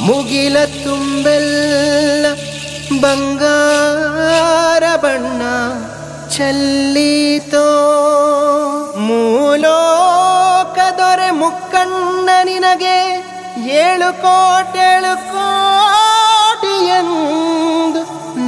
ಮುಗಿಲ ತುಂಬೆಲ್ಲ ಬಂಗಾರ ಬಣ್ಣ ಚೆಲ್ಲೀತೋ ಮೂಲೋಕದೊರೆ ಮುಕ್ಕಣ್ಣ ನಿನಗೆ ಏಳು ಕೋಟೇಳು ಕೋಟಿ ಎಂದು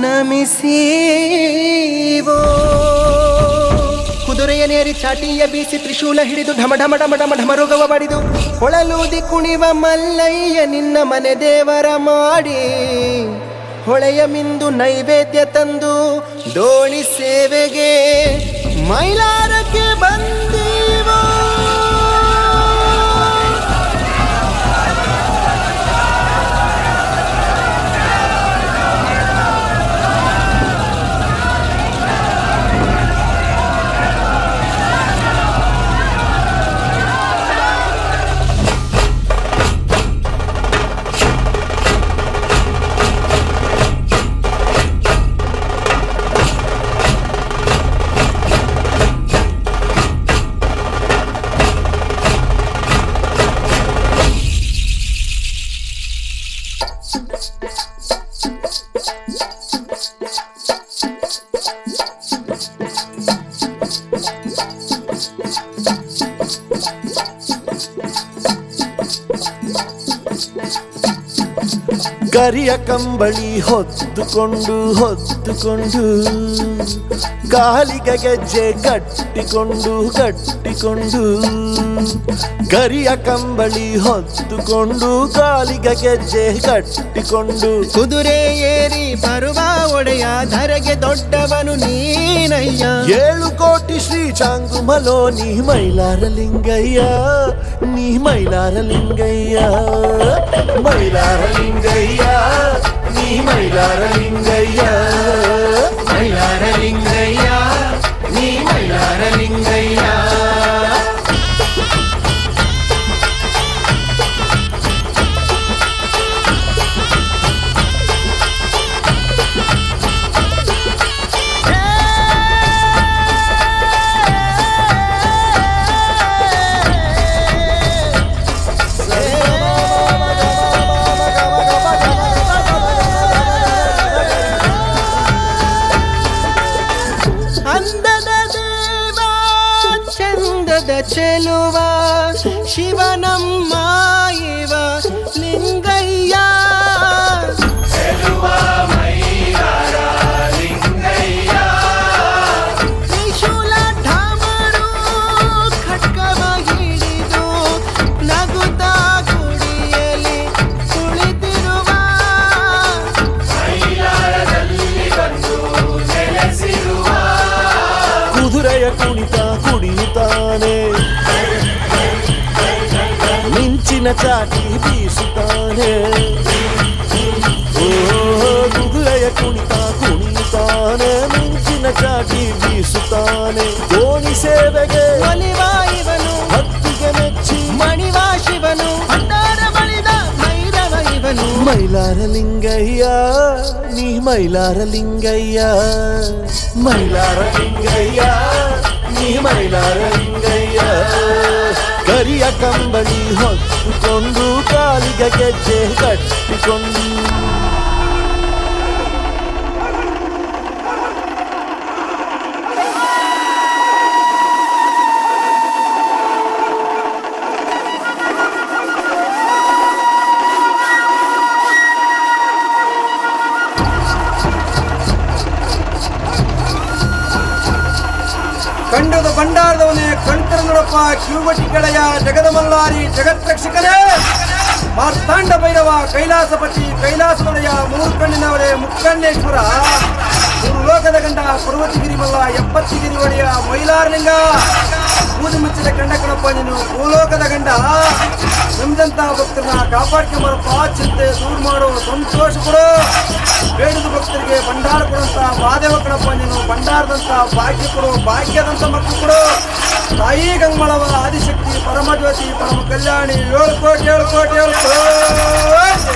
ನಮಿಸೀವೋ ಕುದುರೆಯನೇರಿ ಚಾಟಿಯ ಬೀಸಿ ತ್ರಿಶೂಲ ಹಿಡಿದು ಢಮ ಢಮ ಢಮ ಢಮ ಢಮರುಗವ ಬಡಿದು ಹೊಳಲೂದಿ ಕುಣಿವ ಮಲ್ಲಯ್ಯ ನಿನ್ನ ಮನೆ ದೇವರ ಮಾಡಿ ಹೊಳೆಯ ಮಿಂದು ನೈವೇದ್ಯ ತಂದು ದೋಣಿ ಸೇವೆಗೆ ಮೈಲಾರಕ್ಕೆ ಬಂದೀವೋ ಕರಿಯ ಕಂಬಳಿ ಹೊತ್ತುಕೊಂಡು ಹೊತ್ತುಕೊಂಡು ಕಾಲಿಗೆ ಗೆಜ್ಜೆ ಕಟ್ಟಿಕೊಂಡು ಕಟ್ಟಿಕೊಂಡು ಕರಿಯ ಕಂಬಳಿ ಹೊತ್ತುಕೊಂಡು ಕಾಲಿಗೆ ಗೆಜ್ಜೆ ಕಟ್ಟಿಕೊಂಡು ಕುದುರೆ ಏರಿ ಬರುವ ಒಡೆಯ ಧರೆಗೆ ದೊಡ್ಡವನು ನೀನಯ್ಯ ಏಳು ಕೋಟಿ ಶ್ರೀ ಚಾಂಗುಮಲೋ ನೀ ಮೈಲಾರ ಲಿಂಗಯ್ಯ ನೀ ಮೈಲಾರ ಲಿಂಗಯ್ಯ ಮೈಲಾರ ಲಿಂಗಯ್ಯ ನೀ ಮೈಲಾರ ಲಿಂಗಯ್ಯ ಮೈಲಾರ ಲಿಂಗಯ್ಯ ನೀ ಮೈಲಾರ ಲಿಂಗಯ್ಯ ಅಂದದ ದೇವ ಚಂದದ ಚೆಲುವ ಶಿವನಮ್ಮ ಇವ ಲಿಂಗಯ್ಯ ತ್ರಿಶೂಲ ಢಮರು ಖಡ್ಗವ ಹಿಡಿದು ನಗುತ್ತಾ ಗುಡಿಯಲ್ಲಿ ಕುಳಿತಿರುವ ಕುದುರೆಯ ಕುಣಿತ ಕುಡಿಯುತ್ತಾನೆ ಮಿಂಚಿನ ಚಾಟಿ ಬೀಸುತ್ತಾನೆ ಓ ಕುದುರೆಯ ಕುಣಿತ ಕುಣಿಯುತ್ತಾನೆ ಮಿಂಚಿನ ಚಾಟಿ ಬೀಸುತ್ತಾನೆ ದೋಣಿ ಸೇವೆಗೆ ಒಲಿವ ಇವನು ಹತ್ತಿಗೆ ಮೆಚ್ಚಿ ಮಣಿವ ಶಿವನು ಭಂಡಾರ ಬಳಿದ ಮೈರವ ಇವನು ಮೈಲಾರ ಲಿಂಗಯ್ಯ ನೀ ಮೈಲಾರ ಲಿಂಗಯ್ಯ ಮೈಲಾರ ಲಿಂಗಯ್ಯ ನೀ ಮೈಲಾರ ಲಿಂಗಯ್ಯ ಕರಿಯ ಕಂಬಳಿ ಹೊತ್ತುಕೊಂಡು ಕಾಲಿಗೆ ಗೆಜ್ಜೆ ಕಟ್ಟಿಕೊಂಡು ಕಂಡದ ಭಂಡಾರದವನೇ ಕಣ್ತರ ನೋಡಪ್ಪ ಕಿರುಬಟಿ ಕೆಳೆಯ ಜಗದ ಮಲ್ಲಾರಿ ಜಗತ್ರಕ್ಷಕನೇ ಮಾರ್ತಾಂಡ ಭೈರವ ಕೈಲಾಸಪತಿ ಕೈಲಾಸದೊಡೆಯ ಮೂರು ಕಣ್ಣಿನವರೇ ಮುಕ್ಕಣ್ಣೇಶ್ವರ ಮೂರು ಲೋಕದ ಗಂಡ ಪರ್ವತಗಿರಿ ಮಲ್ಲ ಎಪ್ಪತ್ತಿಗಿರಿ ಒಡೆಯ ಮೈಲಾರಲಿಂಗ ಬೂದಿ ಮುಚ್ಚಿದ ಕಂಡ ಕಣಪ್ಪ ನೀನು ಭೂಲೋಕದ ಗಂಡ ನಮ್ದಂತ ಭಕ್ತರನ್ನ ಕಾಪಾಡ್ಕೊಂಬರಪ್ಪ ಚಿಂತೆ ದೂರ ಮಾಡೋ ಸಂತೋಷ ಕೊಡು ಬೇಡದ ಭಕ್ತರಿಗೆ ಭಂಡಾರ ಕೊಡುವಂತ ಮಾದೇವ ಕಣಪ್ಪ ನೀನು ಭಂಡಾರದಂತ ಭಾಗ್ಯ ಕೊಡು ಭಾಗ್ಯದಂತ ಮಕ್ಕಳು ಕೊಡು ತಾಯಿ ಗಂಗಮಳವ ಆದಿಶಕ್ತಿ ಪರಮಜ್ಯೋತಿ ಪರಮ ಕಲ್ಯಾಣಿ ಏಳು ಕೋಟಿ ಏಳು ಕೋಟಿ ಏಳು ಕೋಟಿ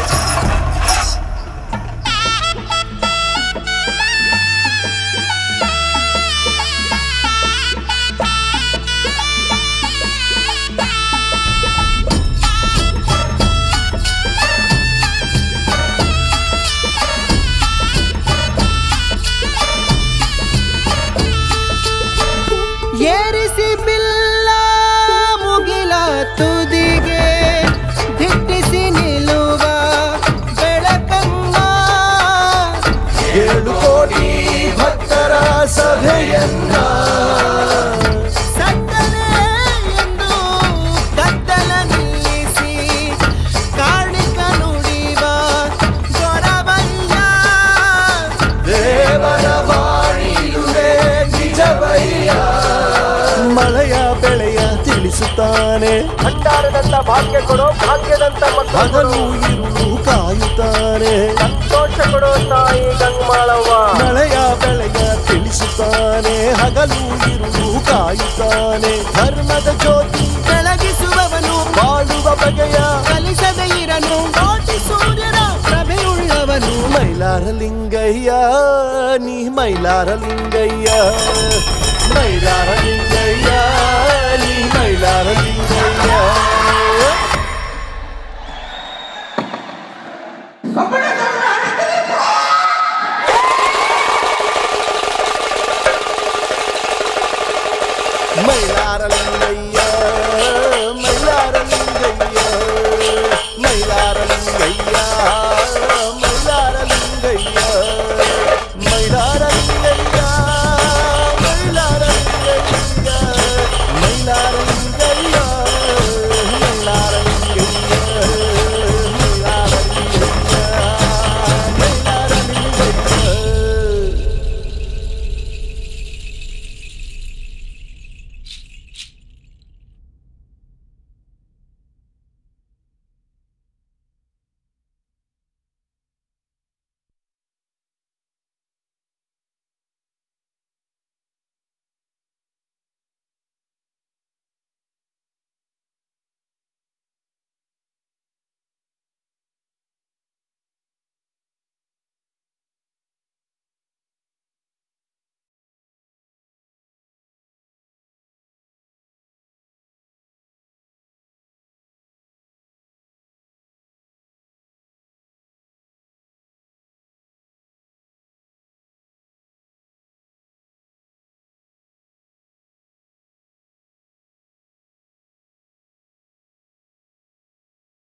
ತಿಳಿಸುತ್ತಾನೆ ಭಂಡಾರದಂತ ಭಾಗ್ಯ ಕೊಡೋ ಭಾಗ್ಯದಂತ ಮಕ್ಕಳು ಹಗಲು ಇರುಳು ಕಾಯುತ್ತಾನೆ ಸಂತೋಷ ಕೊಡೋ ತಾಯಿ ಗಂಗಮಾಳವ್ವ ಮಳೆಯ ಬೆಳೆಯ ತಿಳಿಸುತ್ತಾನೆ ಹಗಲು ಇರುಳು ಕಾಯುತ್ತಾನೆ ಧರ್ಮದ ಜ್ಯೋತಿ ಬೆಳಗಿಸುವವನು ಬಾಳುವ ಬಗೆಯ ಕಲಿಸದ ಇರನು ಕೋಟಿ ಸೂರ್ಯನ ಪ್ರಭೆಯುಳ್ಳವನು ಮೈಲಾರ ಲಿಂಗಯ್ಯ ನೀ ಮೈಲಾರ ಲಿಂಗಯ್ಯ ಮೈಲಾರ ಲಿಂಗಯ್ಯ